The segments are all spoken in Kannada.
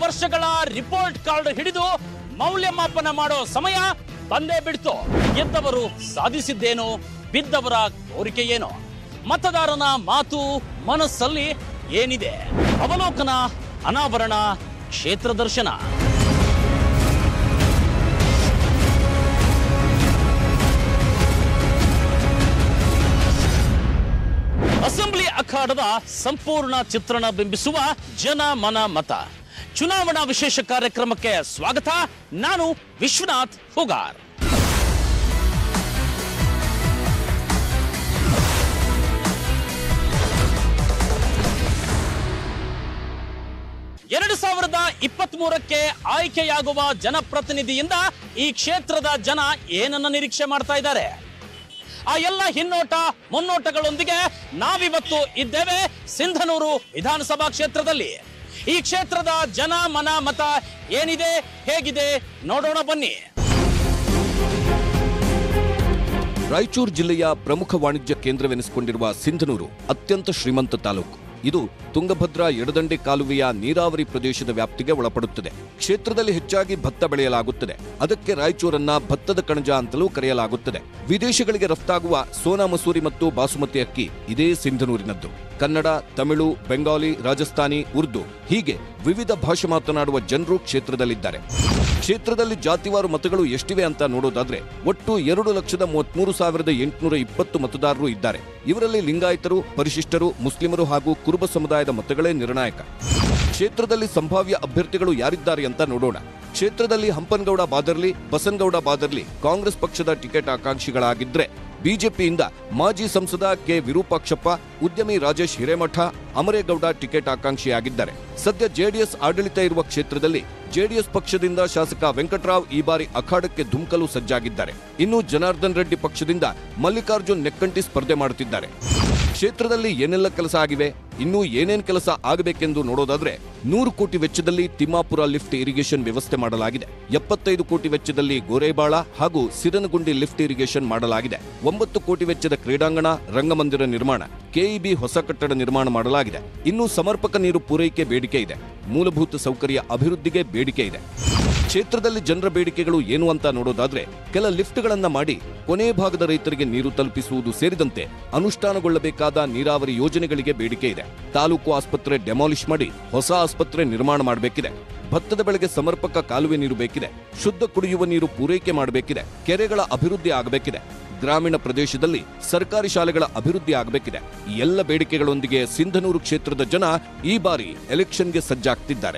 ವರ್ಷಗಳ ರಿಪೋರ್ಟ್ ಕಾರ್ಡ್ ಹಿಡಿದು ಮೌಲ್ಯಮಾಪನ ಮಾಡೋ ಸಮಯ ಬಂದೇ ಬಿಡ್ತು ಗೆದ್ದವರು ಸಾಧಿಸಿದ್ದೇನು ಬಿದ್ದವರ ಕೋರಿಕೆ ಏನು ಮತದಾರನ ಮಾತು ಮನಸ್ಸಲ್ಲಿ ಏನಿದೆ ಅವಲೋಕನ ಅನಾವರಣ ಕ್ಷೇತ್ರ ದರ್ಶನ ಅಸೆಂಬ್ಲಿ ಅಖಾಡದ ಸಂಪೂರ್ಣ ಚಿತ್ರಣ ಬಿಂಬಿಸುವ ಜನ ಮನ ಮತ ಚುನಾವಣಾ ವಿಶೇಷ ಕಾರ್ಯಕ್ರಮಕ್ಕೆ ಸ್ವಾಗತ ನಾನು ವಿಶ್ವನಾಥ್ ಹುಗಾರ್ ಎರಡು ಸಾವಿರದ ಇಪ್ಪತ್ತ್ ಮೂರಕ್ಕೆ ಆಯ್ಕೆಯಾಗುವ ಜನಪ್ರತಿನಿಧಿಯಿಂದ ಈ ಕ್ಷೇತ್ರದ ಜನ ಏನನ್ನ ನಿರೀಕ್ಷೆ ಮಾಡ್ತಾ ಇದ್ದಾರೆ ಆ ಎಲ್ಲ ಹಿನ್ನೋಟ ಮುನ್ನೋಟಗಳೊಂದಿಗೆ ನಾವಿವತ್ತು ಇದ್ದೇವೆ ಸಿಂಧನೂರು ವಿಧಾನಸಭಾ ಕ್ಷೇತ್ರದಲ್ಲಿ ಈ ಕ್ಷೇತ್ರದ ಜನ ಮನ ಮತ ಏನಿದೆ ಹೇಗಿದೆ ನೋಡೋಣ ಬನ್ನಿ ರಾಯಚೂರು ಜಿಲ್ಲೆಯ ಪ್ರಮುಖ ವಾಣಿಜ್ಯ ಕೇಂದ್ರವೆನಿಸಿಕೊಂಡಿರುವ ಸಿಂಧನೂರು ಅತ್ಯಂತ ಶ್ರೀಮಂತ ತಾಲೂಕು ಇದು ತುಂಗಭದ್ರಾ ಎಡದಂಡೆ ಕಾಲುವೆಯ ನೀರಾವರಿ ಪ್ರದೇಶದ ವ್ಯಾಪ್ತಿಗೆ ಒಳಪಡುತ್ತದೆ ಕ್ಷೇತ್ರದಲ್ಲಿ ಹೆಚ್ಚಾಗಿ ಭತ್ತ ಬೆಳೆಯಲಾಗುತ್ತದೆ ಅದಕ್ಕೆ ರಾಯಚೂರನ್ನ ಭತ್ತದ ಕಣಜ ಅಂತಲೂ ಕರೆಯಲಾಗುತ್ತದೆ ವಿದೇಶಗಳಿಗೆ ರಫ್ತಾಗುವ ಸೋನಾ ಮಸೂರಿ ಮತ್ತು ಬಾಸುಮತಿ ಅಕ್ಕಿ ಇದೇ ಸಿಂಧನೂರಿನದ್ದು ಕನ್ನಡ ತಮಿಳು ಬೆಂಗಾಲಿ ರಾಜಸ್ಥಾನಿ ಉರ್ದು ಹೀಗೆ ವಿವಿಧ ಭಾಷೆ ಮಾತನಾಡುವ ಜನರು ಕ್ಷೇತ್ರದಲ್ಲಿದ್ದಾರೆ ಕ್ಷೇತ್ರದಲ್ಲಿ ಜಾತಿವಾರು ಮತಗಳು ಎಷ್ಟಿವೆ ಅಂತ ನೋಡೋದಾದ್ರೆ ಒಟ್ಟು ಎರಡು ಲಕ್ಷದ ಮೂವತ್ಮೂರು ಸಾವಿರದ ಎಂಟುನೂರ ಇಪ್ಪತ್ತು ಮತದಾರರು ಇದ್ದಾರೆ ಇವರಲ್ಲಿ ಲಿಂಗಾಯತರು ಪರಿಶಿಷ್ಟರು ಮುಸ್ಲಿಮರು ಹಾಗೂ ಕುರುಬ ಸಮುದಾಯದ ಮತಗಳೇ ನಿರ್ಣಾಯಕ ಕ್ಷೇತ್ರದಲ್ಲಿ ಸಂಭಾವ್ಯ ಅಭ್ಯರ್ಥಿಗಳು ಯಾರಿದ್ದಾರೆ ಅಂತ ನೋಡೋಣ ಕ್ಷೇತ್ರದಲ್ಲಿ ಹಂಪನಗೌಡ ಬಾದರ್ಲಿ ಬಸನಗೌಡ ಬಾದರ್ಲಿ ಕಾಂಗ್ರೆಸ್ ಪಕ್ಷದ ಟಿಕೆಟ್ ಆಕಾಂಕ್ಷಿಗಳಾಗಿದ್ರೆ ಬಿಜೆಪಿಯಿಂದ ಮಾಜಿ ಸಂಸದ ಕೆ ವಿರೂಪಾಕ್ಷಪ್ಪ ಉದ್ಯಮಿ ರಾಜೇಶ್ ಹಿರೇಮಠ ಅಮರೇಗೌಡ ಟಿಕೆಟ್ ಆಕಾಂಕ್ಷಿಯಾಗಿದ್ದಾರೆ ಸದ್ಯ ಜೆಡಿಎಸ್ ಆಡಳಿತ ಇರುವ ಕ್ಷೇತ್ರದಲ್ಲಿ ಜೆಡಿಎಸ್ ಪಕ್ಷದಿಂದ ಶಾಸಕ ವೆಂಕಟರಾವ್ ಈ ಬಾರಿ ಅಖಾಡಕ್ಕೆ ಧುಮಕಲು ಸಜ್ಜಾಗಿದ್ದಾರೆ ಇನ್ನು ಜನಾರ್ದನ್ ರೆಡ್ಡಿ ಪಕ್ಷದಿಂದ ಮಲ್ಲಿಕಾರ್ಜುನ್ ನೆಕ್ಕಂಟಿ ಸ್ಪರ್ಧೆ ಮಾಡುತ್ತಿದ್ದಾರೆ ಕ್ಷೇತ್ರದಲ್ಲಿ ಏನೆಲ್ಲ ಕೆಲಸ ಆಗಿವೆ ಇನ್ನೂ ಏನೇನ್ ಕೆಲಸ ಆಗಬೇಕೆಂದು ನೋಡೋದಾದ್ರೆ ನೂರು ಕೋಟಿ ವೆಚ್ಚದಲ್ಲಿ ತಿಮ್ಮಾಪುರ ಲಿಫ್ಟ್ ಇರಿಗೇಷನ್ ವ್ಯವಸ್ಥೆ ಮಾಡಲಾಗಿದೆ ಎಪ್ಪತ್ತೈದು ಕೋಟಿ ವೆಚ್ಚದಲ್ಲಿ ಗೋರೇಬಾಳ ಹಾಗೂ ಸಿರನಗುಂಡಿ ಲಿಫ್ಟ್ ಇರಿಗೇಷನ್ ಮಾಡಲಾಗಿದೆ ಒಂಬತ್ತು ಕೋಟಿ ವೆಚ್ಚದ ಕ್ರೀಡಾಂಗಣ ರಂಗಮಂದಿರ ನಿರ್ಮಾಣ ಕೆಇಬಿ ಹೊಸ ಕಟ್ಟಡ ನಿರ್ಮಾಣ ಮಾಡಲಾಗಿದೆ ಇನ್ನು ಸಮರ್ಪಕ ನೀರು ಪೂರೈಕೆ ಬೇಡಿಕೆ ಇದೆ ಮೂಲಭೂತ ಸೌಕರ್ಯ ಅಭಿವೃದ್ಧಿಗೆ ಬೇಡಿಕೆ ಇದೆ ಕ್ಷೇತ್ರದಲ್ಲಿ ಜನರ ಬೇಡಿಕೆಗಳು ಏನು ಅಂತ ನೋಡೋದಾದ್ರೆ ಕೆಲ ಲಿಫ್ಟ್ಗಳನ್ನ ಮಾಡಿ ಕೊನೆ ಭಾಗದ ರೈತರಿಗೆ ನೀರು ತಲುಪಿಸುವುದು ಸೇರಿದಂತೆ ಅನುಷ್ಠಾನಗೊಳ್ಳಬೇಕಾದ ನೀರಾವರಿ ಯೋಜನೆಗಳಿಗೆ ಬೇಡಿಕೆ ಇದೆ ತಾಲೂಕು ಆಸ್ಪತ್ರೆ ಡೆಮಾಲಿಷ್ ಮಾಡಿ ಹೊಸ ಆಸ್ಪತ್ರೆ ನಿರ್ಮಾಣ ಮಾಡಬೇಕಿದೆ ಭತ್ತದ ಬೆಳೆಗೆ ಸಮರ್ಪಕ ಕಾಲುವೆ ನೀರು ಬೇಕಿದೆ ಶುದ್ಧ ಕುಡಿಯುವ ನೀರು ಪೂರೈಕೆ ಮಾಡಬೇಕಿದೆ ಕೆರೆಗಳ ಅಭಿವೃದ್ಧಿ ಆಗಬೇಕಿದೆ ಗ್ರಾಮೀಣ ಪ್ರದೇಶದಲ್ಲಿ ಸರ್ಕಾರಿ ಶಾಲೆಗಳ ಅಭಿವೃದ್ಧಿ ಆಗಬೇಕಿದೆ ಈ ಎಲ್ಲ ಬೇಡಿಕೆಗಳೊಂದಿಗೆ ಸಿಂಧನೂರು ಕ್ಷೇತ್ರದ ಜನ ಈ ಬಾರಿ ಎಲೆಕ್ಷನ್ಗೆ ಸಜ್ಜಾಗ್ತಿದ್ದಾರೆ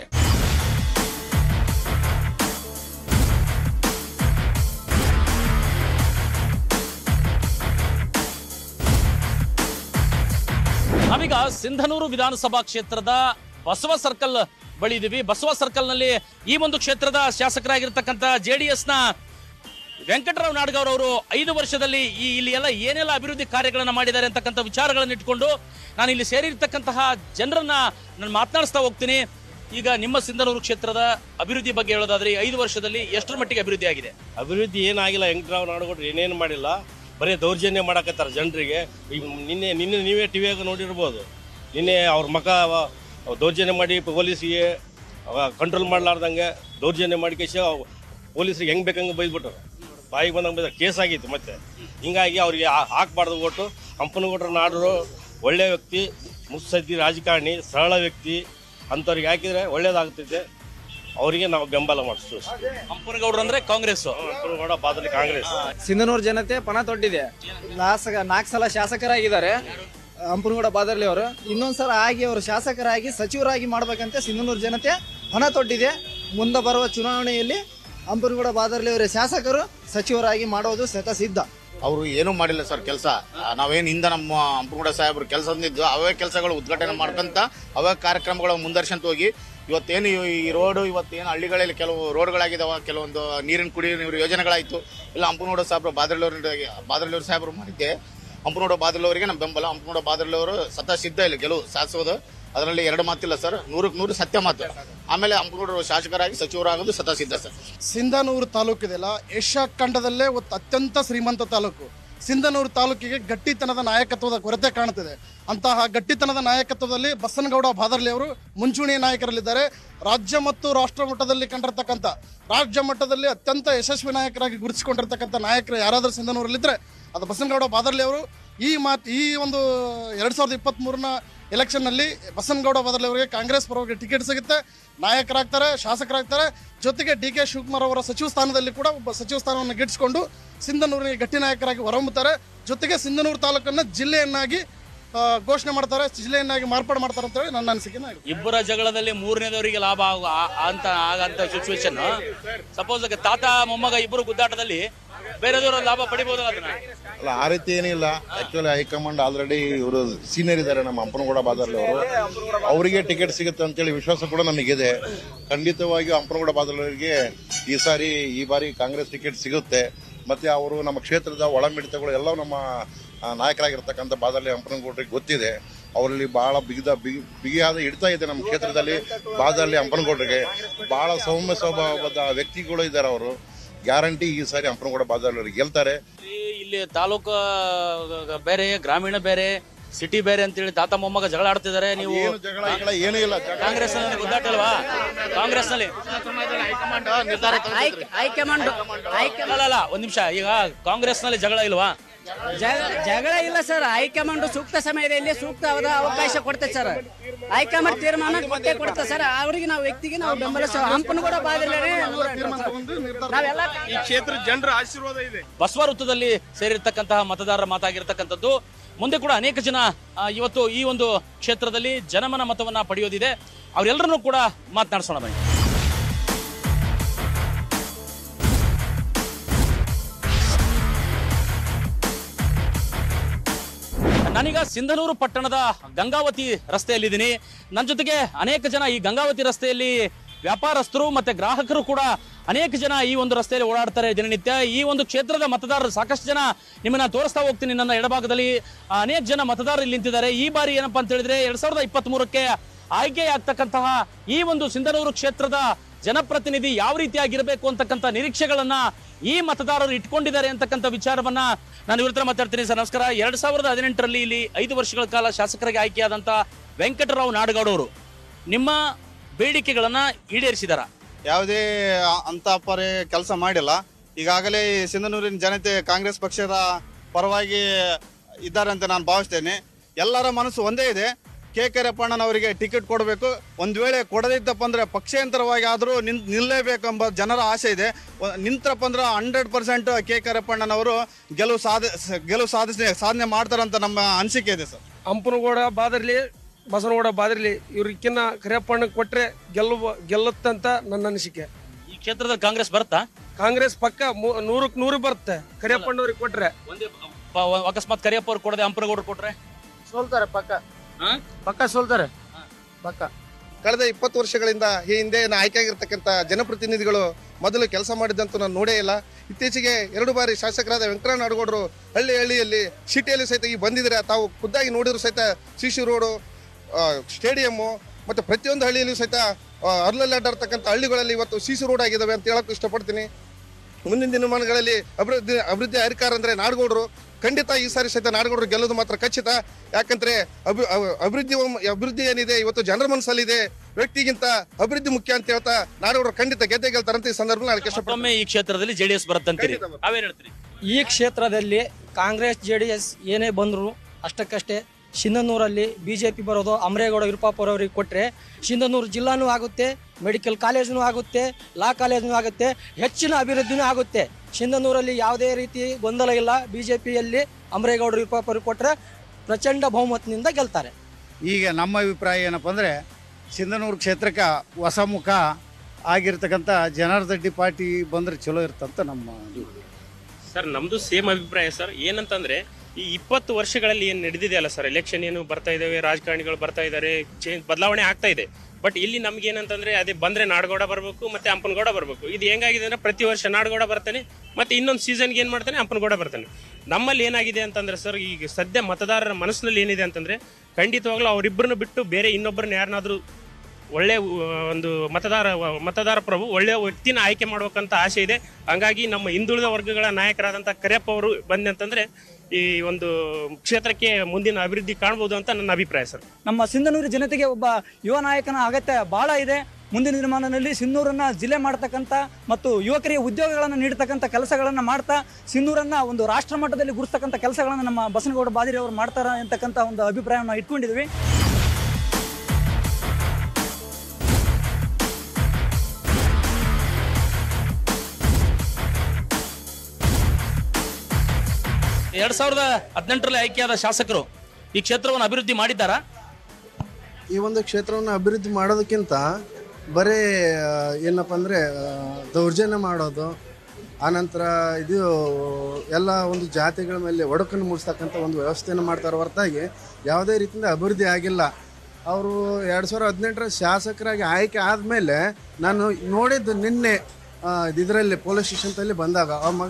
ನಾವೀಗ ಸಿಂಧನೂರು ವಿಧಾನಸಭಾ ಕ್ಷೇತ್ರದ ಬಸವ ಸರ್ಕಲ್ ಬಳಿ ಇದೀವಿ ಬಸವ ಸರ್ಕಲ್ ನಲ್ಲಿ ಈ ಒಂದು ಕ್ಷೇತ್ರದ ಶಾಸಕರಾಗಿರ್ತಕ್ಕಂಥ ಜೆಡಿಎಸ್ ನ ವೆಂಕಟರಾವ್ ನಾಡಗೌರ್ ಅವರು ಐದು ವರ್ಷದಲ್ಲಿ ಈ ಇಲ್ಲಿ ಎಲ್ಲ ಏನೆಲ್ಲ ಅಭಿವೃದ್ಧಿ ಕಾರ್ಯಗಳನ್ನ ಮಾಡಿದ್ದಾರೆ ಅಂತಕ್ಕಂಥ ವಿಚಾರಗಳನ್ನು ಇಟ್ಕೊಂಡು ನಾನು ಇಲ್ಲಿ ಸೇರಿರ್ತಕ್ಕಂತಹ ಜನರನ್ನ ನಾನು ಮಾತನಾಡಿಸ್ತಾ ಹೋಗ್ತೀನಿ ಈಗ ನಿಮ್ಮ ಸಿಂಧನೂರು ಕ್ಷೇತ್ರದ ಅಭಿವೃದ್ಧಿ ಬಗ್ಗೆ ಹೇಳೋದಾದ್ರೆ ಈ ಐದು ವರ್ಷದಲ್ಲಿ ಎಷ್ಟರ ಮಟ್ಟಿಗೆ ಅಭಿವೃದ್ಧಿ ಆಗಿದೆ ಅಭಿವೃದ್ಧಿ ಏನಾಗಿಲ್ಲ ವೆಂಕಟರಾವ್ ನಾಡಗೌಡ್ರು ಏನೇನು ಮಾಡಿಲ್ಲ ಬರೀ ದೌರ್ಜನ್ಯ ಮಾಡಕತ್ತಾರ ಜನರಿಗೆ ಈಗ ನಿನ್ನೆ ನಿನ್ನೆ ನೀವೇ ಟಿವಿಯಾಗ ನೋಡಿರ್ಬೋದು ನಿನ್ನೆ ಅವ್ರ ಮಗ ಅವ- ಅವ ದೌರ್ಜನ್ಯ ಮಾಡಿ ಪೊಲೀಸಿಗೆ ಕಂಟ್ರೋಲ್ ಮಾಡಲಾರ್ದಂಗೆ ದೌರ್ಜನ್ಯ ಮಾಡಿ ಕೇಸಿ ಪೊಲೀಸರಿಗೆ ಹೆಂಗೆ ಬೇಕಂಗೆ ಬೈದ್ಬಿಟ್ರು ಬಾಯಿಗೆ ಬಂದಂಗೆ ಬೈದ ಕೇಸ್ ಆಗಿತ್ತು ಮತ್ತೆ ಹಿಂಗಾಗಿ ಅವ್ರಿಗೆ ಹಾ- ಹಾಕ್ಬಾರ್ದು ಓಟು ಹಂಪನಗೌಡರ ನಾಡರು ಒಳ್ಳೆ ವ್ಯಕ್ತಿ ಮುತ್ಸದ್ದಿ ರಾಜಕಾರಣಿ ಸರಳ ವ್ಯಕ್ತಿ ಅಂಥವ್ರಿಗೆ ಹಾಕಿದ್ರೆ ಒಳ್ಳೇದಾಗ್ತೈತೆ ಅವರಿಗೆ ನಾವು ಬೆಂಬಲ ಮಾಡಿಸ್ತೀವಿ ಹಂಪನಗೌಡರು ಅಂದ್ರೆ ಕಾಂಗ್ರೆಸ್ ಹಂಪನಗೌಡ ಬಾದಲಿ ಕಾಂಗ್ರೆಸ್ ಸಿಂಧನೂರು ಜನತೆ ಪಣ ತೊಟ್ಟಿದೆ ಲಾಸ್ಟ್ ನಾಲ್ಕು ಸಲ ಶಾಸಕರಾಗಿದ್ದಾರೆ ಹಂಪನಗೌಡ ಬಾದರ್ಲಿ ಅವರು ಇನ್ನೊಂದ್ಸಲ ಆಗಿ ಅವರು ಶಾಸಕರಾಗಿ ಸಚಿವರಾಗಿ ಮಾಡ್ಬೇಕಂತ ಸಿಂಧನೂರು ಜನತೆ ಪಣ ತೊಟ್ಟಿದೆ ಮುಂದೆ ಬರುವ ಚುನಾವಣೆಯಲ್ಲಿ ಹಂಪನಗೌಡ ಬಾದರ್ಲಿ ಅವರ ಶಾಸಕರು ಸಚಿವರಾಗಿ ಮಾಡೋದು ಸತ ಸಿದ್ಧ ಅವರು ಏನೂ ಮಾಡಿಲ್ಲ ಸರ್ ಕೆಲಸ ನಾವೇನು ಹಿಂದೆ ನಮ್ಮ ಹಂಪನಗೌಡ ಸಾಹೇಬ್ರು ಕೆಲಸ ಹೊಂದಿದ್ದು ಅವೇ ಕೆಲಸಗಳು ಉದ್ಘಾಟನೆ ಮಾಡ್ಕೊಂತ ಅವೇ ಕಾರ್ಯಕ್ರಮಗಳು ಮುಂದರ್ಶಂತ ಹೋಗಿ ಇವತ್ತೇನು ಈ- ಈ ರೋಡು ಇವತ್ತೇನು ಹಳ್ಳಿಗಳಲ್ಲಿ ಕೆಲವು ರೋಡ್ಗಳಾಗಿದಾವ ಕೆಲವೊಂದು ನೀರಿನ ಕುಡಿಯುವ ನೀರು ಯೋಜನೆಗಳಾಯಿತು ಇಲ್ಲ ಹಂಪನಗೌಡ ಸಾಹೇಬ್ರು ಬಾದರ್ಲವ್ರ ಬಾದರ್ಲವ್ರ ಸಾಹೇಬ್ರು ಮಾಡಿದ್ದೆ ಹಂಪನಗೌಡ ಬಾದರ್ಲವರಿಗೆ ನಮ್ಮ ಬೆಂಬಲ ಹಂಪನಗೌಡ ಬಾದರ್ಲವರು ಸತ ಸಿದ್ಧ ಇಲ್ಲ ಗೆಲುವು ಸಾಧಿಸೋದು ಅದರಲ್ಲಿ ಎರಡು ಮಾತಿಲ್ಲ ಸರ್ ನೂರಕ್ಕೆ ನೂರು ಸತ್ಯ ಮಾತು ಆಮೇಲೆ ಹಂಪನಗೌಡರು ಶಾಸಕರಾಗಿ ಸಚಿವರಾಗೋದು ಸತ ಸಿದ್ಧ ಸರ್ ಸಿಂಧನೂರು ತಾಲೂಕು ಇದೆಯಲ್ಲ ಏಷ್ಯಾ ಖಂಡದಲ್ಲೇ ಒಂದು ಅತ್ಯಂತ ಶ್ರೀಮಂತ ತಾಲೂಕು ಸಿಂಧನೂರು ತಾಲೂಕಿಗೆ ಗಟ್ಟಿತನದ ನಾಯಕತ್ವದ ಕೊರತೆ ಕಾಣುತ್ತಿದೆ ಅಂತಹ ಗಟ್ಟಿತನದ ನಾಯಕತ್ವದಲ್ಲಿ ಬಸನಗೌಡ ಬಾದರ್ಲಿ ಅವರು ಮುಂಚೂಣಿ ನಾಯಕರಲ್ಲಿದ್ದಾರೆ ರಾಜ್ಯ ಮತ್ತು ರಾಷ್ಟ್ರ ಮಟ್ಟದಲ್ಲಿ ಕಂಡಿರ್ತಕ್ಕಂಥ ರಾಜ್ಯ ಮಟ್ಟದಲ್ಲಿ ಅತ್ಯಂತ ಯಶಸ್ವಿ ನಾಯಕರಾಗಿ ಗುರುತಿಸಿಕೊಂಡಿರ್ತಕ್ಕಂಥ ನಾಯಕರು ಯಾರಾದರೂ ಸಿಂಧನೂರಲ್ಲಿದ್ದರೆ ಅದು ಬಸನಗೌಡ ಬಾದರ್ಲಿ ಅವರು ಈ ಮಾತು ಈ ಒಂದು ಎರಡು ಸಾವಿರದ ಇಪ್ಪತ್ತ್ಮೂರನ ಎಲೆಕ್ಷನ್ನಲ್ಲಿ ಬಸನಗೌಡ ಬಾದರ್ಲಿ ಅವರಿಗೆ ಕಾಂಗ್ರೆಸ್ ಪರವಾಗಿ ಟಿಕೆಟ್ ಸಿಗುತ್ತೆ ನಾಯಕರಾಗ್ತಾರೆ ಶಾಸಕರಾಗ್ತಾರೆ ಜೊತೆಗೆ ಡಿ ಕೆ ಶಿವಕುಮಾರ್ ಅವರ ಸಚಿವ ಸ್ಥಾನದಲ್ಲಿ ಕೂಡ ಒಬ್ಬ ಸಚಿವ ಸ್ಥಾನವನ್ನು ಗಿಟ್ಟಿಸಿಕೊಂಡು ಸಿಂಧನೂರಿನ ಗಟ್ಟಿ ನಾಯಕರಾಗಿ ಹೊರಹೊಮ್ಮುತ್ತಾರೆ ಜೊತೆಗೆ ಸಿಂಧನೂರು ತಾಲೂಕನ್ನು ಜಿಲ್ಲೆಯನ್ನಾಗಿ ಆ, ಘೋಷಣೆ ಮಾಡ್ತಾರೆ ಜಿಲ್ಲೆಯನ್ನಾಗಿ ಮಾರ್ಪಾಡು ಮಾಡ್ತಾರೆ ಅಂತೇಳಿ ನನ್ನ ಅನಿಸಿಕೆ ಇಬ್ಬರ ಜಗಳದಲ್ಲಿ ಮೂರನೇದವರಿಗೆ ಲಾಭ ಆಗ- ಆ- ಅಂತ ಆಗಂತ ಸಿಚುವೇಶನ್ ಸಪೋಸ್ ತಾತ ಮೊಮ್ಮಗ ಇಬ್ಬರು ಗುದ್ದಾಟದಲ್ಲಿ ಬೇರೆದವರ ಲಾಭ ಪಡಿಬಹುದಲ್ಲ ಅದನ್ನ ಅಲ್ಲ ಆ ರೀತಿ ಏನಿಲ್ಲ ಆಕ್ಚುಲಿ ಹೈಕಮಾಂಡ್ ಆಲ್ರೆಡಿ ಇವರು ಸೀನಿಯರ್ ಇದ್ದಾರೆ ನಮ್ಮ ಅಂಪನಗೌಡ ಬಾದರ್ಲಿ ಅವರು ಅವರಿಗೆ ಟಿಕೆಟ್ ಸಿಗುತ್ತೆ ಅಂತೇಳಿ ವಿಶ್ವಾಸ ಕೂಡ ನಮಗಿದೆ ಖಂಡಿತವಾಗಿಯೂ ಅಂಪನಗೌಡ ಬಾದರ್ಲಿ ಅವರಿಗೆ ಈ ಸಾರಿ ಈ ಬಾರಿ ಕಾಂಗ್ರೆಸ್ ಟಿಕೆಟ್ ಸಿಗುತ್ತೆ ಮತ್ತೆ ಅವರು ನಮ್ಮ ಕ್ಷೇತ್ರದ ಒಳಮಿಡಿತಗಳು ಎಲ್ಲ ನಮ್ಮ ಆ, ನಾಯಕರಾಗಿರ್ತಕ್ಕಂಥ ಬಾದರ್ಲಿ ಅಂಪನಗೌಡರಿಗೆ ಗೊತ್ತಿದೆ ಅವರಲ್ಲಿ ಬಹಳ ಬಿಗಿದ ಬಿಗಿ ಬಿಗಿಯಾದ ಹಿಡಿತ ಇದೆ ನಮ್ಮ ಕ್ಷೇತ್ರದಲ್ಲಿ ಬಾದರ್ಲಿ ಅಂಪನಗೌಡರಿಗೆ ಬಹಳ ಸೌಮ್ಯ ಸ್ವಭಾವದ ವ್ಯಕ್ತಿಗಳು ಇದ್ದಾರೆ ಅವರು ಗ್ಯಾರಂಟಿ ಈ ಸಾರಿ ಅಂಪನಗೌಡ ಬಾದರ್ಲಿ ಅವರು ಗೆಲ್ತಾರೆ ಈ- ಇಲ್ಲಿ ತಾಲೂಕು ಬೇರೆ ಗ್ರಾಮೀಣ ಬೇರೆ ಸಿಟಿ ಬೇರೆ ಅಂತೇಳಿ ತಾತ ಮೊಮ್ಮಗ ಜಗಳ ಆಡ್ತಿದ್ದಾರೆ ನೀವು ಏನು ಜಗಳ ಗಿಗಳ ಏನೂ ಇಲ್ಲ ಜಗಳ ಕಾಂಗ್ರೆಸ್ ನಲ್ಲಿ ಗುದ್ದಾಟ ಇಲ್ವಾ ಕಾಂಗ್ರೆಸ್ ನಲ್ಲಿ ಹೈಕಮಾಂಡ್ ಅಲ್ಲ ಅಲ್ಲ ಒಂದ್ ನಿಮಿಷ ಈಗ ಕಾಂಗ್ರೆಸ್ ನಲ್ಲಿ ಜಗಳ ಇಲ್ವಾ ಜಗಳ ಇಲ್ಲ ಸರ್ ಹೈಕಮಾಂಡ್ ಸೂಕ್ತ ಸಮಯದಲ್ಲಿ ಸೂಕ್ತವಾದ ಅವಕಾಶ ಕೊಡ್ತೇವೆ ಸರ್ ಹೈಕಮಾಂಡ್ ತೀರ್ಮಾನ ಕೊಟ್ಟೆ ಕೊಡ್ತೇವೆ ಸರ್ ಅವ್ರಿಗೆ ನಾವು ವ್ಯಕ್ತಿಗೆ ನಾವು ಬೆಂಬಲ ಹಂಪನ ಕೂಡ ಬಾದಿಲ್ಲೇ ನಾವೆಲ್ಲ ಈ ಕ್ಷೇತ್ರ ಜನರ ಆಶೀರ್ವಾದ ಇದೆ ಬಸವ ವೃತ್ತದಲ್ಲಿ ಸೇರಿರ್ತಕ್ಕಂತಹ ಮತದಾರರ ಮಾತಾಗಿರ್ತಕ್ಕಂಥದ್ದು ಮುಂದೆ ಕೂಡ ಅನೇಕ ಜನ ಆ, ಇವತ್ತು ಈ ಒಂದು ಕ್ಷೇತ್ರದಲ್ಲಿ ಜನಮನ ಮತವನ್ನ ಪಡೆಯೋದಿದೆ ಅವರೆಲ್ಲರನ್ನೂ ಕೂಡ ಮಾತನಾಡಿಸೋಣ ಬನ್ನಿ ನಾನೀಗ ಸಿಂಧನೂರು ಪಟ್ಟಣದ ಗಂಗಾವತಿ ರಸ್ತೆಯಲ್ಲಿದ್ದೀನಿ ನನ್ನ ಜೊತೆಗೆ ಅನೇಕ ಜನ ಈ ಗಂಗಾವತಿ ರಸ್ತೆಯಲ್ಲಿ ವ್ಯಾಪಾರಸ್ಥರು ಮತ್ತೆ ಗ್ರಾಹಕರು ಕೂಡ ಅನೇಕ ಜನ ಈ ಒಂದು ರಸ್ತೆಯಲ್ಲಿ ಓಡಾಡ್ತಾರೆ ದಿನನಿತ್ಯ ಈ ಒಂದು ಕ್ಷೇತ್ರದ ಮತದಾರರು ಸಾಕಷ್ಟು ಜನ ನಿಮ್ಮನ್ನ ತೋರಿಸ್ತಾ ಹೋಗ್ತೀನಿ ನನ್ನ ಎಡಭಾಗದಲ್ಲಿ ಆ, ಅನೇಕ ಜನ ಮತದಾರರು ಇಲ್ಲಿ ನಿಂತಿದ್ದಾರೆ ಈ ಬಾರಿ ಏನಪ್ಪಾ ಅಂತ ಹೇಳಿದ್ರೆ ಎರಡ್ ಸಾವಿರದ ಇಪ್ಪತ್ತ್ ಮೂರಕ್ಕೆ ಆಯ್ಕೆಯಾಗ್ತಕ್ಕಂತಹ ಈ ಒಂದು ಸಿಂಧನೂರು ಕ್ಷೇತ್ರದ ಜನಪ್ರತಿನಿಧಿ ಯಾವ ರೀತಿಯಾಗಿರಬೇಕು ಅಂತಕ್ಕಂಥ ನಿರೀಕ್ಷೆಗಳನ್ನ ಈ ಮತದಾರರು ಇಟ್ಕೊಂಡಿದ್ದಾರೆ ಅಂತಕ್ಕಂಥ ವಿಚಾರವನ್ನ ನಾನು ಇವ್ರ ಹತ್ರ ಮಾತಾಡ್ತೀನಿ ಸರ್ ನಮಸ್ಕಾರ ಎರಡ್ ಸಾವಿರದ ಹದಿನೆಂಟರಲ್ಲಿ ಇಲ್ಲಿ ಐದು ವರ್ಷಗಳ ಕಾಲ ಶಾಸಕರಾಗಿ ಆಯ್ಕೆಯಾದಂತ ವೆಂಕಟರಾವ್ ನಾಡಗೌಡ ಅವರು ನಿಮ್ಮ ಬೇಡಿಕೆಗಳನ್ನ ಈಡೇರಿಸಿದಾರ ಯಾವುದೇ ಅಂತ ಪರಿ ಕೆಲಸ ಮಾಡಿಲ್ಲ ಈಗಾಗಲೇ ಈ ಸಿಂಧನೂರಿನ ಜನತೆ ಕಾಂಗ್ರೆಸ್ ಪಕ್ಷದ ಪರವಾಗಿ ಇದ್ದಾರೆ ಅಂತ ನಾನು ಭಾವಿಸ್ತೇನೆ ಎಲ್ಲರ ಮನಸ್ಸು ಒಂದೇ ಇದೆ ಕೆ ಕರೆಪ್ಪಣ್ಣನವರಿಗೆ ಟಿಕೆಟ್ ಕೊಡಬೇಕು ಒಂದು ವೇಳೆ ಕೊಡದಿದ್ದಪ್ಪ ಅಂದ್ರೆ ಪಕ್ಷಾಂತರವಾಗಿ ಆದರೂ ನಿನ್ ನಿಲ್ಲಲೇಬೇಕೆಂಬ ಜನರ ಆಸೆ ಇದೆ ಒ- ನಿಂತ್ರಪ್ಪ ಅಂದ್ರೆ ಹಂಡ್ರೆಡ್ ಪರ್ಸೆಂಟ್ ಕೆ ಕರೆಪ್ಪಣ್ಣನವರು ಗೆಲುವು ಸಾಧ ಗೆಲುವು ಸಾಧಿಸಿ ಸಾಧನೆ ಮಾಡ್ತಾರಂತ ನಮ್ಮ ಅನಿಸಿಕೆ ಇದೆ ಸರ್ ಹಂಪನಗೌಡ ಬಾದರ್ಲಿ ಬಸವನಗೌಡ ಬಾದರ್ಲಿ ಇವ್ರಿಗಿನ್ನ ಕರಿಯಪ್ಪಣ್ಣ ಕೊಟ್ರೆ ಗೆಲ್ಲುವ ಗೆಲ್ಲುತ್ತಂತ ನನ್ನ ಅನಿಸಿಕೆ ಈ ಕ್ಷೇತ್ರದಲ್ಲಿ ಕಾಂಗ್ರೆಸ್ ಬರುತ್ತಾ ಕಾಂಗ್ರೆಸ್ ಪಕ್ಕ ಮೂ- ನೂರಕ್ಕೆ ನೂರು ಬರುತ್ತೆ ಕರಿಯಪ್ಪಣ್ಣವ್ರಿಗೆ ಕೊಟ್ರೆ ಒಂದೇ ಪ- ಅಕಸ್ಮಾತ್ ಕರಿಯಪ್ಪ ಅವ್ರು ಕೊಡದೆ ಅಂಪನಗೌಡರು ಕೊಟ್ರೆ ಸೋಲ್ತಾರೆ ಪಕ್ಕ ಹಾ? ಪಕ್ಕ ಸೋಲ್ತಾರೆ ಪಕ್ಕ ಕಳೆದ ಇಪ್ಪತ್ತು ವರ್ಷಗಳಿಂದ ಈ ಹಿಂದೆ ನಾ ಆಯ್ಕೆಯಾಗಿರ್ತಕ್ಕಂಥ ಜನಪ್ರತಿನಿಧಿಗಳು ಮೊದಲು ಕೆಲಸ ಮಾಡಿದ್ದಂತೂ ನಾನು ನೋಡೇ ಇಲ್ಲ ಇತ್ತೀಚೆಗೆ ಎರಡು ಬಾರಿ ಶಾಸಕರಾದ ವೆಂಕಟರಾವ್ ನಾಡಗೌಡರು ಹಳ್ಳಿ ಹಳ್ಳಿಯಲ್ಲಿ ಸಿಟಿಯಲ್ಲಿ ಸಹಿತ ಈ ಬಂದಿದ್ರೆ ತಾವು ಖುದ್ದಾಗಿ ನೋಡಿದ್ರು ಸಹಿತ ಸಿ ಸಿ ರೋಡು ಸ್ಟೇಡಿಯಮ್ಮು ಮತ್ತು ಪ್ರತಿಯೊಂದು ಹಳ್ಳಿಯಲ್ಲೂ ಸಹಿತ ಆ, ಅರ್ಲಲ್ಲಿ ಅಡ್ಡಾಡ್ತಕ್ಕಂಥ ಹಳ್ಳಿಗಳಲ್ಲಿ ಇವತ್ತು ಸಿ ಸಿ ರೋಡ್ ಆಗಿದ್ದಾವೆ ಅಂತ ಹೇಳಕ್ಕೆ ಇಷ್ಟಪಡ್ತೀನಿ ಮುಂದಿನ ದಿನಮಾನಗಳಲ್ಲಿ ಅಭಿವೃದ್ಧಿ ಅಭಿವೃದ್ಧಿ ಅಧಿಕಾರ ಅಂದರೆ ನಾಡಗೌಡರು ಖಂಡಿತ ಈ ಸಾರಿ ಸಹಿತ ನಾಡಗೌಡರು ಗೆಲ್ಲೋದು ಮಾತ್ರ ಖಚಿತ ಯಾಕಂದ್ರೆ ಅಭಿ ಅವ್- ಅಭಿವೃದ್ಧಿ ಒಮ್- ಅಭಿವೃದ್ಧಿ ಏನಿದೆ ಇವತ್ತು ಜನರ ಮನಸ್ಸಲ್ಲಿದೆ ವ್ಯಕ್ತಿಗಿಂತ ಅಭಿವೃದ್ಧಿ ಮುಖ್ಯ ಅಂತ ಹೇಳ್ತಾ ನಾಡಗೌಡರು ಖಂಡಿತ ಗೆದ್ದೆ ಗೆಲ್ತಾರಂತ ಈ ಸಂದರ್ಭದಲ್ಲಿ ನಾನು ಇಷ್ಟಪಡ್ತೀನಿ ಮತ್ತೊಮ್ಮೆ ಈ ಕ್ಷೇತ್ರದಲ್ಲಿ ಜೆಡಿಎಸ್ ಬರುತ್ತಂತೀರಿ ತಾವೇನ್ ಹೇಳ್ತೀರಿ ಈ ಕ್ಷೇತ್ರದಲ್ಲಿ ಕಾಂಗ್ರೆಸ್ ಜೆ ಡಿ ಎಸ್ ಏನೇ ಬಂದ್ರು ಅಷ್ಟಕ್ಕಷ್ಟೇ ಸಿಂಧನೂರಲ್ಲಿ ಬಿ ಜೆ ಪಿ ಬರೋದು ಅಮರೇಗೌಡ ವಿರುಪಾಪುರವರಿಗೆ ಕೊಟ್ಟರೆ ಸಿಂಧನೂರು ಜಿಲ್ಲಾನೂ ಆಗುತ್ತೆ ಮೆಡಿಕಲ್ ಕಾಲೇಜೂ ಆಗುತ್ತೆ ಲಾ ಕಾಲೇಜೂ ಆಗುತ್ತೆ ಹೆಚ್ಚಿನ ಅಭಿವೃದ್ಧಿನೂ ಆಗುತ್ತೆ ಸಿಂಧನೂರಲ್ಲಿ ಯಾವುದೇ ರೀತಿ ಗೊಂದಲ ಇಲ್ಲ ಬಿ ಜೆ ಪಿಯಲ್ಲಿ ಅಮರೇಗೌಡ ವಿರುಪಾಪುರರಿಗೆ ಕೊಟ್ಟರೆ ಪ್ರಚಂಡ ಬಹುಮತದಿಂದ ಗೆಲ್ತಾರೆ ಈಗ ನಮ್ಮ ಅಭಿಪ್ರಾಯ ಏನಪ್ಪ ಅಂದರೆ ಸಿಂಧನೂರು ಕ್ಷೇತ್ರಕ್ಕೆ ಹೊಸ ಮುಖ ಆಗಿರ್ತಕ್ಕಂಥ ಜನಾರ್ದಡ್ಡಿ ಪಾರ್ಟಿ ಬಂದರೆ ಚಲೋ ಇರ್ತಂತ ನಮ್ಮ ಇದು. ಸರ್ ನಮ್ದು ಸೇಮ್ ಅಭಿಪ್ರಾಯ ಸರ್ ಏನಂತಂದ್ರೆ ಈ ಇಪ್ಪತ್ತು ವರ್ಷಗಳಲ್ಲಿ ಏನು ನಡೆದಿದೆ ಅಲ್ಲ ಸರ್ ಎಲೆಕ್ಷನ್ ಏನು ಬರ್ತಾ ಇದಾವೆ ರಾಜಕಾರಣಿಗಳು ಬರ್ತಾ ಇದ್ದಾರೆ ಚೇಂಜ್ ಬದಲಾವಣೆ ಆಗ್ತಾ ಇದೆ ಬಟ್ ಇಲ್ಲಿ ನಮ್ಗೆ ಏನಂತಂದ್ರೆ ಅದೇ ಬಂದ್ರೆ ನಾಡಗೌಡ ಬರಬೇಕು ಮತ್ತೆ ಅಂಪನಗೌಡ ಬರಬೇಕು ಇದು ಹೆಂಗಾಗಿದೆ ಅಂದ್ರೆ ಪ್ರತಿ ವರ್ಷ ನಾಡಗೌಡ ಬರ್ತಾನೆ ಮತ್ತೆ ಇನ್ನೊಂದು ಸೀಸನ್ಗೆ ಏನು ಮಾಡ್ತಾನೆ ಅಂಪನಗೌಡ ಬರ್ತಾನೆ ನಮ್ಮಲ್ಲಿ ಏನಾಗಿದೆ ಅಂತಂದ್ರೆ ಸರ್ ಈಗ ಸದ್ಯ ಮತದಾರರ ಮನಸ್ಸಿನಲ್ಲಿ ಏನಿದೆ ಅಂತಂದ್ರೆ ಖಂಡಿತವಾಗ್ಲೂ ಅವರಿಬ್ಬರನ್ನ ಬಿಟ್ಟು ಬೇರೆ ಇನ್ನೊಬ್ಬರನ್ನ ಯಾರನ್ನಾದ್ರೂ ಒಳ್ಳೆ ಆ, ಒಂದು ಮತದಾರ ಮತದಾರ ಪ್ರಭು ಒಳ್ಳೆ ವ್ಯಕ್ತಿನ ಆಯ್ಕೆ ಮಾಡ್ಬೇಕಂತ ಆಸೆ ಇದೆ ಹಂಗಾಗಿ ನಮ್ಮ ಹಿಂದುಳಿದ ವರ್ಗಗಳ ನಾಯಕರಾದಂಥ ಕರಿಯಪ್ಪ ಅವರು ಬಂದಂತಂದ್ರೆ ಈ ಒಂದು ಕ್ಷೇತ್ರಕ್ಕೆ ಮುಂದಿನ ಅಭಿವೃದ್ಧಿ ಕಾಣ್ಬೋದು ಅಂತ ನನ್ನ ಅಭಿಪ್ರಾಯ ಸರ್ ನಮ್ಮ ಸಿಂಧನೂರು ಜನತೆಗೆ ಒಬ್ಬ ಯುವ ನಾಯಕನ ಅಗತ್ಯ ಬಹಳ ಇದೆ ಮುಂದಿನ ದಿನಮಾನದಲ್ಲಿ ಸಿಂಧೂರನ್ನ ಜಿಲ್ಲೆ ಮಾಡ್ತಕ್ಕಂಥ ಮತ್ತು ಯುವಕರಿಗೆ ಉದ್ಯೋಗಗಳನ್ನು ನೀಡತಕ್ಕಂಥ ಕೆಲಸಗಳನ್ನು ಮಾಡ್ತಾ ಸಿಂಧೂರನ್ನ ಒಂದು ರಾಷ್ಟ್ರ ಮಟ್ಟದಲ್ಲಿ ಗುರುಸ್ತಕ್ಕಂಥ ಕೆಲಸಗಳನ್ನು ನಮ್ಮ ಬಸನಗೌಡ ಬಾದಿರಿ ಅವರು ಮಾಡ್ತಾರ ಅಂತಕ್ಕಂಥ ಒಂದು ಅಭಿಪ್ರಾಯವನ್ನು ಇಟ್ಕೊಂಡಿದ್ವಿ ಎರಡ್ ಸಾವಿರದ ಹದಿನೆಂಟರಲ್ಲಿ ಆಯ್ಕೆಯಾದ ಶಾಸಕರು ಈ ಕ್ಷೇತ್ರವನ್ನು ಅಭಿವೃದ್ಧಿ ಮಾಡಿದ್ದಾರಾ ಈ ಒಂದು ಕ್ಷೇತ್ರವನ್ನು ಅಭಿವೃದ್ಧಿ ಮಾಡೋದಕ್ಕಿಂತ ಬರೀ ಆ, ಏನಪ್ಪ ಅಂದರೆ ದೌರ್ಜನ್ಯ ಮಾಡೋದು ಆನಂತರ ಇದು ಎಲ್ಲ ಒಂದು ಜಾತಿಗಳ ಮೇಲೆ ಒಡಕನ್ನು ಮೂಡಿಸ್ತಕ್ಕಂಥ ಒಂದು ವ್ಯವಸ್ಥೆಯನ್ನು ಮಾಡ್ತಾರೆ ಹೊರತಾಗಿ ಯಾವುದೇ ರೀತಿಯಿಂದ ಅಭಿವೃದ್ಧಿ ಆಗಿಲ್ಲ ಅವರು ಎರಡು ಸಾವಿರದ ಹದಿನೆಂಟರ ಶಾಸಕರಾಗಿ ಆಯ್ಕೆ ಆದಮೇಲೆ ನಾನು ನೋಡಿದ್ದು ನಿನ್ನೆ ಇದರಲ್ಲಿ ಪೊಲೀಸ್ ಸ್ಟೇಷನ್ದಲ್ಲಿ ಬಂದಾಗ ಆ ಮಗ